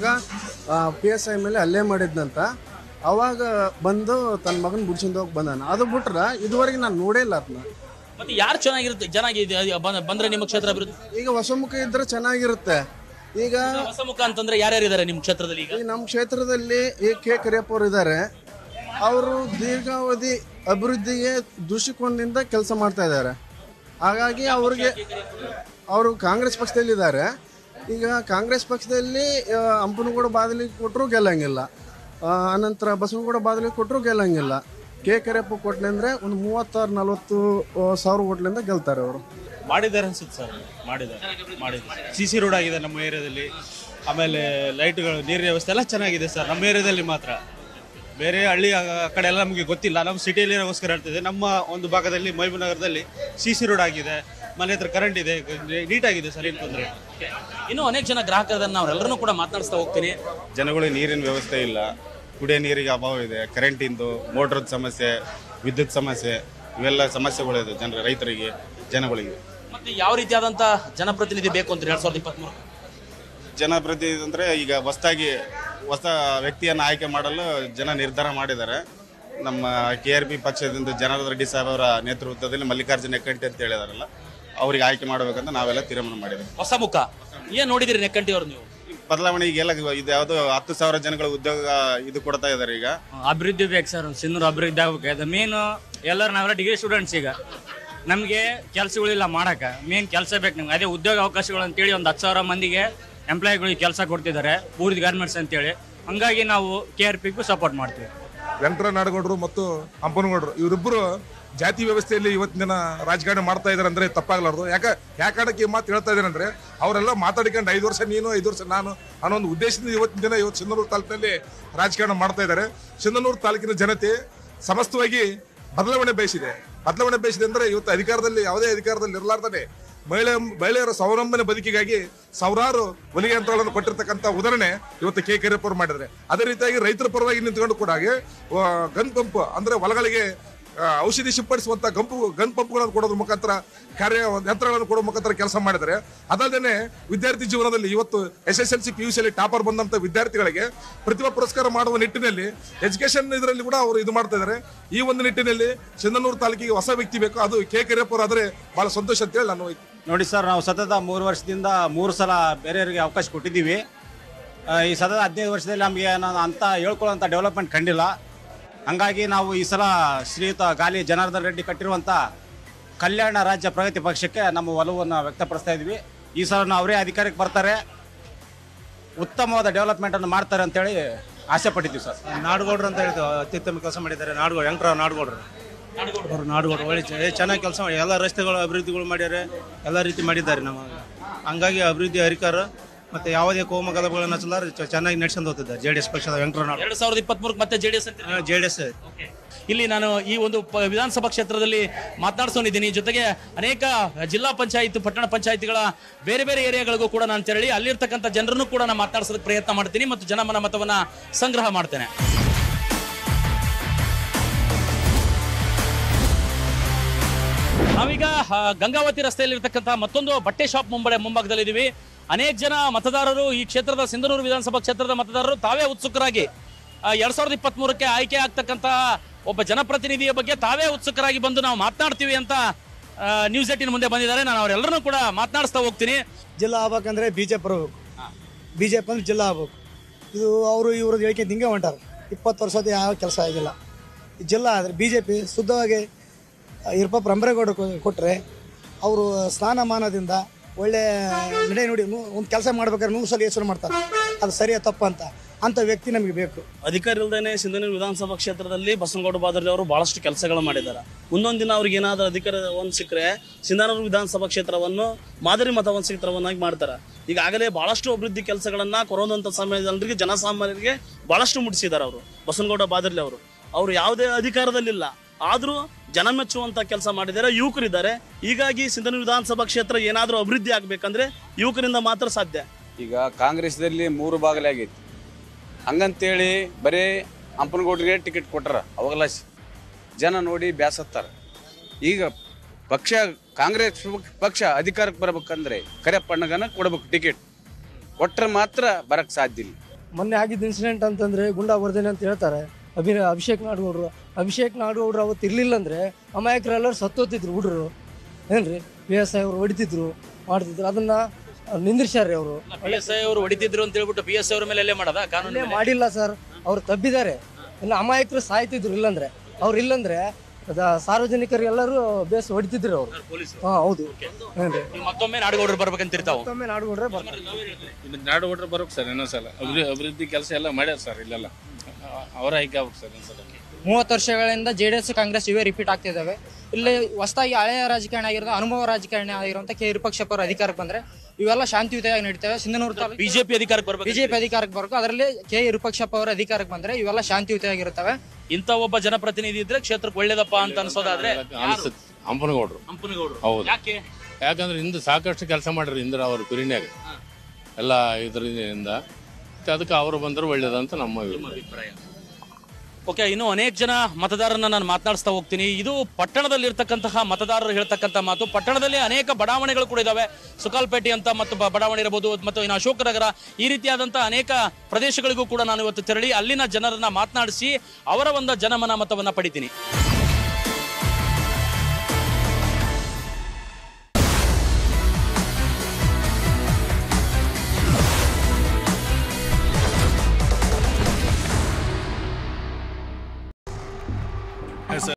ಪಿ ಎಸ್ ಐ ಮೇಲೆ ಹಲ್ಲೆ ಮಾಡಿದ್ನಂತ ಅವಾಗ ಬಂದು ತನ್ನ ಮಗನ ಬಿಡ್ಸ್ಕೊಂಡು ಹೋಗಿ ಬಂದಾನ ಅದು ಬಿಟ್ರೆ ಇದುವರೆಗೆ ನಾನು ನೋಡೇ ಇಲ್ಲ ಅದನ್ನ ಮತ್ತೆ ಯಾರು ಚೆನ್ನಾಗಿರುತ್ತೆ ಚೆನ್ನಾಗಿದೆ ಬಂದ- ಬಂದ್ರೆ ನಿಮ್ಮ ಕ್ಷೇತ್ರ ಅಭಿವೃದ್ಧಿ ಈಗ ಹೊಸಮುಖ ಇದ್ರೆ ಚೆನ್ನಾಗಿರುತ್ತೆ ಈಗ ಹೊಸ ಮುಖ ಅಂತಂದ್ರೆ ಯಾರ್ಯಾರು ಇದ್ದಾರೆ ನಿಮ್ಮ ಕ್ಷೇತ್ರದಲ್ಲಿ ಈಗ ಈ ನಮ್ಮ ಕ್ಷೇತ್ರದಲ್ಲಿ ಈ ಕೆ ಕರಿಯಪ್ಪ ಅವರು ಇದ್ದಾರೆ ಅವರು ದೀರ್ಘಾವಧಿ ಅಭಿವೃದ್ಧಿಗೆ ದೃಷ್ಟಿಕೋನದಿಂದ ಕೆಲಸ ಮಾಡ್ತಾ ಇದ್ದಾರೆ ಹಾಗಾಗಿ ಅವ್ರಿಗೆ ಅವರು ಕಾಂಗ್ರೆಸ್ ಪಕ್ಷದಲ್ಲಿದ್ದಾರೆ ಈಗ ಕಾಂಗ್ರೆಸ್ ಪಕ್ಷದಲ್ಲಿ ಆ, ಅಂಪನಗೌಡ ಬಾದಲಿ ಕೊಟ್ಟರು ಗೆಲ್ಲಂಗಿಲ್ಲ ಆ, ಅನಂತರ ಬಸವನಗೌಡ ಬಾದಲಿ ಕೊಟ್ಟರು ಗೆಲ್ಲಂಗಿಲ್ಲ ಕೆ ಕರಿಯಪ್ಪ ಕೊಟ್ಟನೆ ಅಂದರೆ ಒಂದು ಮೂವತ್ತಾರು ನಲವತ್ತು ಆ, ಸಾವಿರ ಓಟ್ಲಿಂದ ಗೆಲ್ತಾರೆ ಅವರು ಮಾಡಿದ್ದಾರೆ ಅನ್ಸುತ್ತೆ ಸರ್ ಮಾಡಿದ್ದಾರೆ ಮಾಡಿದ್ದಾರೆ ಸಿ ಸಿ ರೋಡ್ ಆಗಿದೆ ನಮ್ಮ ಏರಿಯಾದಲ್ಲಿ ಆಮೇಲೆ ಲೈಟ್ಗಳು ನೀರಿನ ವ್ಯವಸ್ಥೆ ಎಲ್ಲ ಚೆನ್ನಾಗಿದೆ ಸರ್ ನಮ್ಮ ಏರಿಯಾದಲ್ಲಿ ಮಾತ್ರ ಬೇರೆ ಹಳ್ಳಿ ಆ ಆ ಕಡೆ ಎಲ್ಲ ನಮಗೆ ಗೊತ್ತಿಲ್ಲ ನಮ್ಮ ಸಿಟಿಯಲ್ಲಿ ಗೋಸ್ಕರ ಹೇಳ್ತಿದೆ ನಮ್ಮ ಒಂದು ಭಾಗದಲ್ಲಿ ಮೈಬೂ ನಗರದಲ್ಲಿ ಸಿ ಸಿ ರೋಡ್ ಆಗಿದೆ ಮನೆ ಹತ್ರ ಕರೆಂಟ್ ಇದೆ ನೀಟಾಗಿದೆ ಸರ್ ಏನು ತೊಂದರೆ ಇನ್ನು ಅನೇಕ ಜನ ಗ್ರಾಹಕರನ್ನ ಅವರೆಲ್ಲರನ್ನೂ ಕೂಡ ಮಾತನಾಡಿಸ್ತಾ ಹೋಗ್ತೀನಿ ಜನಗಳಿಗೆ ನೀರಿನ ವ್ಯವಸ್ಥೆ ಇಲ್ಲ ಕುಡಿಯೋ ನೀರಿಗೆ ಅಭಾವ ಇದೆ ಕರೆಂಟಿಂದು ಮೋಟ್ರದ ಸಮಸ್ಯೆ ವಿದ್ಯುತ್ ಸಮಸ್ಯೆ ಇವೆಲ್ಲ ಸಮಸ್ಯೆಗಳಿದೆ ಜನರ ರೈತರಿಗೆ ಜನಗಳಿಗೆ ಮತ್ತೆ ಯಾವ ರೀತಿಯಾದಂತ ಜನಪ್ರತಿನಿಧಿ ಬೇಕು ಅಂತ ಎರಡ್ ಸಾವಿರದ ಇಪ್ಪತ್ಮೂರು ಜನಪ್ರತಿನಿಧಿ ಅಂದರೆ ಈಗ ಹೊಸದಾಗಿ ಹೊಸ ವ್ಯಕ್ತಿಯನ್ನು ಆಯ್ಕೆ ಮಾಡಲು ಜನ ನಿರ್ಧಾರ ಮಾಡಿದ್ದಾರೆ ನಮ್ಮ ಕೆ ಆರ್ ಪಿ ಪಕ್ಷದಿಂದ ಜನಾರ್ದನ್ ರೆಡ್ಡಿ ಸಾಹೇಬ್ ಅವರ ನೇತೃತ್ವದಲ್ಲಿ ಮಲ್ಲಿಕಾರ್ಜುನ ಹೆಕ್ಕಂಟಿ ಅಂತ ಹೇಳಿದಾರಲ್ಲ ಅವರಿಗೆ ಆಯ್ಕೆ ಮಾಡಬೇಕಂತ ನಾವೆಲ್ಲ ತೀರ್ಮಾನ ಮಾಡಿದ್ದೇವೆ ಹೊಸ ಮುಖ ಏನ್ ನೋಡಿದಿರಿ ನೆಕ್ಕಂಟಿ ಅವ್ರು ನೀವು ಬದಲಾವಣೆ ಈಗೆಲ್ಲ ಇದು ಯಾವುದು ಹತ್ತು ಸಾವಿರ ಜನಗಳ ಉದ್ಯೋಗ ಇದು ಕೊಡ್ತಾ ಇದ್ದಾರೆ ಈಗ ಅಭಿವೃದ್ಧಿ ಬೇಕು ಸರ್ ಸಿನ್ನೂರು ಅಭಿವೃದ್ಧಿ ಆಗ್ಬೇಕು ಅದು ಮೇನು ಎಲ್ಲರೂ ನಾವೆಲ್ಲ ಡಿಗ್ರಿ ಸ್ಟೂಡೆಂಟ್ಸ್ ಈಗ ನಮಗೆ ಕೆಲಸಗಳಿಲ್ಲ ಮಾಡಕ್ಕೆ ಮೇನ್ ಕೆಲಸ ಬೇಕು ನಮ್ಗೆ ಅದೇ ಉದ್ಯೋಗ ಅವಕಾಶಗಳು ಅಂತೇಳಿ ಒಂದು ಹತ್ತು ಸಾವಿರ ಮಂದಿಗೆ ಎಂಪ್ಲಾಯಿಗಳಿಗೆ ಕೆಲಸ ಕೊಡ್ತಿದ್ದಾರೆ ಬೂರಿದ ಗಾರ್ಮೆಂಟ್ಸ್ ಅಂತೇಳಿ ಹಂಗಾಗಿ ನಾವು ಕೆ ಆರ್ ಪಿಗೂ ಸಪೋರ್ಟ್ ಮಾಡ್ತೀವಿ ವೆಂಕಟ ನಾಡಗೌಡರು ಮತ್ತು ಹಂಪನಗೌಡರು ಇವರಿಬ್ಬರು ಜಾತಿ ವ್ಯವಸ್ಥೆಯಲ್ಲಿ ಇವತ್ತಿನ ದಿನ ರಾಜಕಾರಣ ಮಾಡ್ತಾ ಇದಾರೆ ಅಂದ್ರೆ ತಪ್ಪಾಗಲಾರ್ದು ಯಾಕ ಯಾಕಾಡಕ್ಕೆ ಈ ಮಾತು ಹೇಳ್ತಾ ಇದ್ದಾರೆ ಅಂದ್ರೆ ಅವರೆಲ್ಲ ಮಾತಾಡಿಕೊಂಡು ಐದು ವರ್ಷ ನೀನು ಐದು ವರ್ಷ ನಾನು ಅನ್ನೋ ಒಂದು ಉದ್ದೇಶದಿಂದ ಇವತ್ತಿನ ದಿನ ಇವತ್ತು ಸಿಂಧನೂರು ತಾಲೂಕಿನಲ್ಲಿ ರಾಜಕಾರಣ ಮಾಡ್ತಾ ಇದ್ದಾರೆ ಸಿಂಧನೂರು ತಾಲೂಕಿನ ಜನತೆ ಸಮಸ್ತವಾಗಿ ಬದಲಾವಣೆ ಬಯಸಿದೆ ಬದಲಾವಣೆ ಬಯಸಿದೆ ಅಂದ್ರೆ ಇವತ್ತು ಅಧಿಕಾರದಲ್ಲಿ ಯಾವುದೇ ಅಧಿಕಾರದಲ್ಲಿ ಇರಲಾರ್ದೇ ಮಹಿಳೆ ಮಹಿಳೆಯರ ಸ್ವಾವಲಂಬನೆ ಬದುಕಿಗಾಗಿ ಸಾವಿರಾರು ಹೊಲಿಗೆ ಯಂತ್ರಗಳನ್ನು ಕೊಟ್ಟಿರ್ತಕ್ಕಂಥ ಉದಾಹರಣೆ ಇವತ್ತು ಕೆ ಕರಿಯಪ್ಪ ಅವರು ಮಾಡಿದ್ದಾರೆ ಅದೇ ರೀತಿಯಾಗಿ ರೈತರ ಪರವಾಗಿ ನಿಂತ್ಕೊಂಡು ಕೂಡ ಹಾಗೆ, ಆ, ಗನ್ ಪಂಪ್ ಅಂದ್ರೆ ಹೊಲಗಳಿಗೆ ಆ, ಔಷಧಿ ಸಿಂಪಡಿಸುವಂತ ಗಂಪು ಗನ್ ಪಂಪ್ಗಳನ್ನು ಕೊಡೋದ್ರ ಮುಖಾಂತರ ಕಾರ್ಯ ಯಂತ್ರಗಳನ್ನು ಕೊಡೋ ಮುಖಾಂತರ ಕೆಲಸ ಮಾಡಿದ್ದಾರೆ ಅದಲ್ಲದೆ ವಿದ್ಯಾರ್ಥಿ ಜೀವನದಲ್ಲಿ ಇವತ್ತು S S L C P U ಸಿಯಲ್ಲಿ ಟಾಪರ್ ಬಂದಂತ ವಿದ್ಯಾರ್ಥಿಗಳಿಗೆ ಪ್ರತಿಭಾ ಪುರಸ್ಕಾರ ಮಾಡುವ ನಿಟ್ಟಿನಲ್ಲಿ ಎಜುಕೇಶನ್ ಇದರಲ್ಲಿ ಕೂಡ ಅವರು ಇದು ಮಾಡ್ತಾ ಇದ್ದಾರೆ ಈ ಒಂದು ನಿಟ್ಟಿನಲ್ಲಿ ಸಿಂಧನೂರು ತಾಲೂಕಿಗೆ ಹೊಸ ವ್ಯಕ್ತಿ ಬೇಕು ಅದು ಕೆ ಕರಿಯಪ್ಪ ಆದ್ರೆ ಬಹಳ ಸಂತೋಷ ಅಂತ ಹೇಳಿ ನಾನು ನೋಡಿ ಸರ್ ನಾವು ಸತತ ಮೂರು ವರ್ಷದಿಂದ ಮೂರು ಸಲ ಬೇರೆಯವರಿಗೆ ಅವಕಾಶ ಕೊಟ್ಟಿದ್ದೀವಿ ಆ, ಈ ಸತತ ಹದಿನೈದು ವರ್ಷದಲ್ಲಿ ನಮಗೆ ನಾನು ಅಂತ ಹೇಳ್ಕೊಳ್ಳೋಂಥ ಡೆವಲಪ್ಮೆಂಟ್ ಕಂಡಿಲ್ಲ ಹಂಗಾಗಿ ನಾವು ಈ ಸಲ ಶ್ರೀಯುತ ಗಾಲಿ ಜನಾರ್ದನ್ ರೆಡ್ಡಿ ಕಟ್ಟಿರುವಂಥ ಕಲ್ಯಾಣ ರಾಜ್ಯ ಪ್ರಗತಿ ಪಕ್ಷಕ್ಕೆ ನಮ್ಮ ಒಲವನ್ನು ವ್ಯಕ್ತಪಡಿಸ್ತಾ ಇದ್ವಿ ಈ ಸಲ ಅವರೇ ಅಧಿಕಾರಕ್ಕೆ ಬರ್ತಾರೆ ಉತ್ತಮವಾದ ಡೆವಲಪ್ಮೆಂಟನ್ನು ಮಾಡ್ತಾರೆ ಅಂತೇಳಿ ಆಸೆ ಪಟ್ಟಿದ್ದೀವಿ ಸರ್ ನಾಡಗೌಡರು ಅಂತ ಹೇಳ್ತೀವಿ ಅತ್ಯುತ್ತಮ ಕೆಲಸ ಮಾಡಿದ್ದಾರೆ ನಾಡಗೌಡ ವೆಂಕಟರಾವ್ ನಾಡಗೌಡರು ಅವರು ನಾಡಗೌಡರು ಒಳ್ಳೆ ಚೆ- ಚೆನ್ನಾಗಿ ಕೆಲಸ ಮಾಡಿ ಎಲ್ಲ ರಸ್ತೆಗಳು ಅಭಿವೃದ್ಧಿಗಳು ಮಾಡ್ಯಾರೆ ಎಲ್ಲ ರೀತಿ ಮಾಡಿದ್ದಾರೆ ನಮ್ಮ ಹಂಗಾಗಿ ಅಭಿವೃದ್ಧಿ ಅಧಿಕಾರ ಮತ್ತೆ ಯಾವುದೇ ಕೋಮ ಗಲಭೆಗಳನ್ನು ಹಚ್ಚಲಾರ ಚ- ಚೆನ್ನಾಗಿ ನಡೆಸ್ಕೊಂಡು ಹೋಗ್ತಿದ್ದಾರೆ ಜೆ ಡಿ ಎಸ್ ಪಕ್ಷದ ವೆಂಕಟರಾವ್ ಎರಡ್ ಸಾವಿರದ ಇಪ್ಪತ್ಮೂರಕ್ಕೆ ಮತ್ತೆ ಜೆಡಿಎಸ್ ಜೆ ಡಿ ಎಸ್ ಇಲ್ಲಿ ನಾನು ಈ ಒಂದು ಪ- ವಿಧಾನಸಭಾ ಕ್ಷೇತ್ರದಲ್ಲಿ ಮಾತನಾಡ್ಸೋನಿದ್ದೀನಿ ಜೊತೆಗೆ ಅನೇಕ ಜಿಲ್ಲಾ ಪಂಚಾಯತ್ ಪಟ್ಟಣ ಪಂಚಾಯತಿಗಳ ಬೇರೆ ಬೇರೆ ಏರಿಯಾಗಳಿಗೂ ಕೂಡ ನಾನು ತೆರಳಿ ಅಲ್ಲಿರ್ತಕ್ಕಂಥ ಜನರನ್ನು ಕೂಡ ನಾನು ಮಾತನಾಡಿಸೋದಕ್ಕೆ ಪ್ರಯತ್ನ ಮಾಡ್ತೀನಿ ಮತ್ತು ಜನಮನ ಮತವನ್ನ ಸಂಗ್ರಹ ಮಾಡ್ತೇನೆ ನಾವೀಗ ಆ, ಗಂಗಾವತಿ ರಸ್ತೆಯಲ್ಲಿರ್ತಕ್ಕಂಥ ಮತ್ತೊಂದು ಬಟ್ಟೆ ಶಾಪ್ ಮುಂಬಡೆ ಮುಂಭಾಗದಲ್ಲಿದ್ದೀವಿ ಅನೇಕ ಜನ ಮತದಾರರು ಈ ಕ್ಷೇತ್ರದ ಸಿಂಧನೂರು ವಿಧಾನಸಭಾ ಕ್ಷೇತ್ರದ ಮತದಾರರು ತಾವೇ ಉತ್ಸುಕರಾಗಿ ಆ, ಎರಡ್ ಸಾವಿರದ ಇಪ್ಪತ್ತ್ ಮೂರಕ್ಕೆ ಆಯ್ಕೆ ಆಗ್ತಕ್ಕಂಥ ಒಬ್ಬ ಜನಪ್ರತಿನಿಧಿಯ ಬಗ್ಗೆ ತಾವೇ ಉತ್ಸುಕರಾಗಿ ಬಂದು ನಾವು ಮಾತನಾಡ್ತೀವಿ ಅಂತ ನ್ಯೂಸ್ ಏಟಿನ ಮುಂದೆ ಬಂದಿದ್ದಾರೆ ನಾನು ಅವರೆಲ್ಲರನ್ನೂ ಕೂಡ ಮಾತನಾಡಿಸ್ತಾ ಹೋಗ್ತೀನಿ ಜಿಲ್ಲಾ ಆಗ್ಬೇಕಂದ್ರೆ ಬಿ ಜೆ ಪಿ ಬರಬೇಕು ಬಿ ಜೆ ಪಿ ಅಂದ್ರೆ ಜಿಲ್ಲಾ ಆಗ್ಬೇಕು ಇದು ಅವರು ಇವ್ರದ್ದು ಹೇಳಿಕೆ ಹಿಂಗೆ ಹೊಂಟಾರ ಇಪ್ಪತ್ತು ವರ್ಷದ ಯಾವ ಕೆಲಸ ಆಗಿಲ್ಲ ಈ ಜಿಲ್ಲಾ ಆದರೆ ಬಿ ಜೆ ಪಿ ಶುದ್ಧವಾಗಿ ಇರ್ಪ ರಂಬರೇಗೌಡ ಕೊಟ್ಟರೆ ಅವರು ಸ್ನಾನಮಾನದಿಂದ ಒಳ್ಳೆ ನಡೆ ನುಡಿ ಒಂದು ಕೆಲಸ ಮಾಡ್ಬೇಕಾದ್ರೆ ನೂರು ಸಲ ಯೋಚನೆ ಮಾಡ್ತಾರೆ ಅದು ಸರಿಯಾ ತಪ್ಪ ಅಂತ ಅಂಥ ವ್ಯಕ್ತಿ ನಮಗೆ ಬೇಕು ಅಧಿಕಾರ ಇಲ್ದೇನೆ ಸಿಂಧನೂರು ವಿಧಾನಸಭಾ ಕ್ಷೇತ್ರದಲ್ಲಿ ಬಸನಗೌಡ ಬಾದರ್ಲಿ ಅವರು ಬಹಳಷ್ಟು ಕೆಲಸಗಳು ಮಾಡಿದ್ದಾರೆ ಮುಂದೊಂದು ದಿನ ಅವ್ರಿಗೆ ಏನಾದರೂ ಅಧಿಕಾರ ಒಂದು ಸಿಕ್ಕರೆ ಸಿಂಧನೂರು ವಿಧಾನಸಭಾ ಕ್ಷೇತ್ರವನ್ನು ಮಾದರಿ ಮತವನ್ನ ಕ್ಷೇತ್ರವನ್ನಾಗಿ ಮಾಡ್ತಾರೆ ಈಗಾಗಲೇ ಬಹಳಷ್ಟು ಅಭಿವೃದ್ಧಿ ಕೆಲಸಗಳನ್ನ ಕೊರೋನಂತ ಸಮಯದಲ್ಲಿ ಜನಸಾಮಾನ್ಯರಿಗೆ ಬಹಳಷ್ಟು ಮುಟ್ಟಿಸಿದ್ದಾರೆ ಅವರು ಬಸನಗೌಡ ಬಾದರ್ಲಿ ಅವರು ಅವರು ಯಾವುದೇ ಅಧಿಕಾರದಲ್ಲಿಲ್ಲ ಆದರೂ ಜನ ಮೆಚ್ಚುವಂತ ಕೆಲಸ ಮಾಡಿದ್ದಾರೆ ಯುವಕರಿದ್ದಾರೆ ಹೀಗಾಗಿ ಸಿಂಧನೂರು ವಿಧಾನಸಭಾ ಕ್ಷೇತ್ರ ಏನಾದರೂ ಅಭಿವೃದ್ಧಿ ಆಗಬೇಕಂದ್ರೆ ಯುವಕರಿಂದ ಮಾತ್ರ ಸಾಧ್ಯ ಈಗ ಕಾಂಗ್ರೆಸ್ದಲ್ಲಿ ಮೂರು ಬಾಗಲೇ ಆಗೈತಿ ಹಂಗಂತೇಳಿ ಬರೀ ಹಂಪನಗೌಡ್ರಿಗೆ ಟಿಕೆಟ್ ಕೊಟ್ಟಾರ ಅವಾಗೆಲ್ಲ ಸ್- ಜನ ನೋಡಿ ಬ್ಯಾಸತ್ತಾರ ಈಗ ಪಕ್ಷ ಕಾಂಗ್ರೆಸ್ ಪಕ್ಷ ಅಧಿಕಾರಕ್ಕೆ ಬರ್ಬೇಕಂದ್ರೆ ಕರೆಪ್ಪಣ್ಣಗನ ಕೊಡ್ಬೇಕು ಟಿಕೆಟ್ ಕೊಟ್ರೆ ಮಾತ್ರ ಬರಕ್ ಸಾಧ್ಯ ಇಲ್ಲ ಮೊನ್ನೆ ಆಗಿದ್ದ ಇನ್ಸಿಡೆಂಟ್ ಅಂತಂದ್ರೆ ಗುಂಡಾ ವರ್ಧನೆ ಅಂತ ಹೇಳ್ತಾರೆ ಅಭಿ ಅಭಿಷೇಕ್ ನಾಡಗೌಡ್ರು ಅಭಿಷೇಕ್ ನಾಡಗೌಡ್ರು ಅವತ್ತು ಇರ್ಲಿಲ್ಲ ಅಂದ್ರೆ ಅಮಾಯಕರೆಲ್ಲರೂ ಸತ್ತೋತಿದ್ರು ಹುಡುಗರು ಏನ್ರಿ ಪಿ ಎಸ್ ಐ ಅವರು ಹೊಡಿತಿದ್ರು ಮಾಡ್ತಿದ್ರು ಅದನ್ನ ನಿಂದಿರ್ಸ್ಯಾರ್ರಿ ಅವರು ಪಿ ಎಸ್ ಐ ಅವರು ಹೊಡಿತಿದ್ರು ಅಂತ ಹೇಳ್ಬಿಟ್ಟು ಪಿ ಎಸ್ ಐ ಅವರ ಮೇಲೆ ಅಲ್ಲೇ ಮಾಡೋದಾ ಕಾನೂನು ಮೇಲೆ? ಮಾಡಿಲ್ಲ ಸರ್ ಅವ್ರು ತಬ್ಬಿದ್ದಾರೆ ಇನ್ನು ಅಮಾಯಕರು ಸಾಯ್ತಿದ್ರು ಇಲ್ಲಂದ್ರೆ ಅವ್ರು ಇಲ್ಲಂದ್ರೆ ಅದ ಸಾರ್ವಜನಿಕರಿಗೆಲ್ಲರೂ ಬೇಸ್ ಹೊಡಿತಿದ್ರು ಅವ್ರು ಹಾ ಹೌದು ಏನ್ರಿ ಈಗ ಮತ್ತೊಮ್ಮೆ ನಾಡಗೌಡರು ಬರ್ಬೇಕಂತಿರ್ತಾವ ಮತ್ತೊಮ್ಮೆ ನಾಡಗೌಡ್ರೆ ಬರ್ತಾರೆ ಇದು ನಾಡಗೌಡ್ರು ಬರೋಕ್ ಸರ್ ಇನ್ನೊಂದ್ಸಲ ಅಭಿವೃದ್ಧಿ ಅಭಿವೃದ್ಧಿ ಕೆಲಸ ಎಲ್ಲ ಮಾಡ್ಯಾರ ಸರ್ ಇಲ್ಲೆಲ್ಲ ಅವರ ಆಯ್ಕೆ ಆಗ್ಬೇಕು ಸರ್ ಇನ್ನೊಂದ್ಸಲ ಮೂವತ್ತು ವರ್ಷಗಳಿಂದ ಜೆ ಡಿ ಎಸ್ ಕಾಂಗ್ರೆಸ್ ಇವೇ ರಿಪೀಟ್ ಆಗ್ತಿದ್ದಾವೆ ಇಲ್ಲಿ ಹೊಸದಾಗಿ ಹಳೆಯ ರಾಜಕಾರಣ ಆಗಿರೋದು ಅನುಭವ ರಾಜಕಾರಣ ಆಗಿರುವಂತ ಕೆ ವಿರೂಪಾಕ್ಷಪ್ಪ ಅವರು ಅಧಿಕಾರಕ್ಕೆ ಬಂದ್ರೆ ಇವೆಲ್ಲ ಶಾಂತಿಯುತವಾಗಿ ನಡೀತವೆ ಸಿಂಧನೂರು ತಾಲೂಕು ಬಿಜೆಪಿ ಅಧಿಕಾರಕ್ಕೆ ಬರ್ಬೇಕು ಬಿಜೆಪಿ ಅಧಿಕಾರಕ್ಕೆ ಬರಬೇಕು ಅದರಲ್ಲಿ ಕೆ ವಿರೂಪಾಕ್ಷಪ್ಪ ಅವರು ಅಧಿಕಾರಕ್ಕೆ ಬಂದ್ರೆ ಇವೆಲ್ಲ ಶಾಂತಿಯುತವಾಗಿರುತ್ತವೆ ಇಂಥ ಒಬ್ಬ ಜನಪ್ರತಿನಿಧಿ ಇದ್ರೆ ಕ್ಷೇತ್ರಕ್ಕೆ ಒಳ್ಳೇದಪ್ಪ ಅಂತ ಅನ್ಸೋದಾದ್ರೆ ಅನಿಸುತ್ತೆ ಹಂಪನಗೌಡ್ರು ಹಂಪನಗೌಡರು ಹೌದು ಯಾಕೆ ಯಾಕಂದ್ರೆ ಹಿಂದೆ ಸಾಕಷ್ಟು ಕೆಲಸ ಮಾಡ್ರಿ ಇಂದ್ರ ಅವ್ರ ಪಿರಿನ್ಯಾಗ ಎಲ್ಲ ಇದರಿಂದ ಮತ್ತೆ ಅದಕ್ಕೆ ಅವರು ಬಂದ್ರೆ ಒಳ್ಳೇದಂತ ನಮ್ಮ ಅಭಿಪ್ರಾಯ ಓಕೆ ಇನ್ನು ಅನೇಕ ಜನ ಮತದಾರರನ್ನ ನಾನು ಮಾತನಾಡಿಸ್ತಾ ಹೋಗ್ತೀನಿ ಇದು ಪಟ್ಟಣದಲ್ಲಿ ಇರ್ತಕ್ಕಂತಹ ಮತದಾರರು ಹೇಳ್ತಕ್ಕಂಥ ಮಾತು ಪಟ್ಟಣದಲ್ಲಿ ಅನೇಕ ಬಡಾವಣೆಗಳು ಕೂಡ ಇದಾವೆ ಸುಕಾಲ್ಪೇಟೆ ಅಂತ ಮತ್ತು ಬ- ಬಡಾವಣೆ ಇರಬಹುದು ಮತ್ತು ಇನ್ನು ಅಶೋಕನಗರ ಈ ರೀತಿಯಾದಂತಹ ಅನೇಕ ಪ್ರದೇಶಗಳಿಗೂ ಕೂಡ ನಾನು ಇವತ್ತು ತೆರಳಿ ಅಲ್ಲಿನ ಜನರನ್ನ ಮಾತನಾಡಿಸಿ ಅವರ ಒಂದು ಜನಮನ ಮತವನ್ನ ಪಡಿತೀನಿ